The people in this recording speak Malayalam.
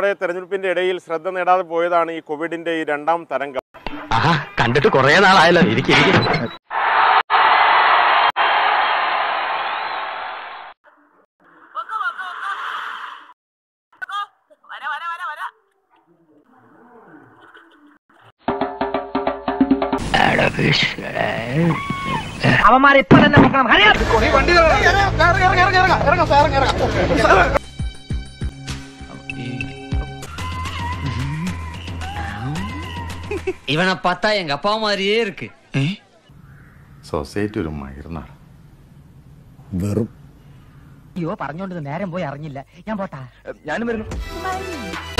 നമ്മുടെ തെരഞ്ഞെടുപ്പിന്റെ ഇടയിൽ ശ്രദ്ധ നേടാതെ പോയതാണ് ഈ കോവിഡിന്റെ ഈ രണ്ടാം തരംഗം ആഹാ കണ്ടിട്ട് കുറെ നാളായല്ലോ ഇരിക്കും അവന്മാരെ ഇപ്പൊ തന്നെ നോക്കണം ഹരിയാ இவனை பார்த்தா எங்க அப்பா மாதிரியே இருக்கு സൊസൈറ്റി ഒരു മയർന്നാണ് അയ്യോ പറഞ്ഞോണ്ട് നേരം പോയി അറിഞ്ഞില്ല ഞാൻ പോട്ടാ ഞാനും വരുന്നു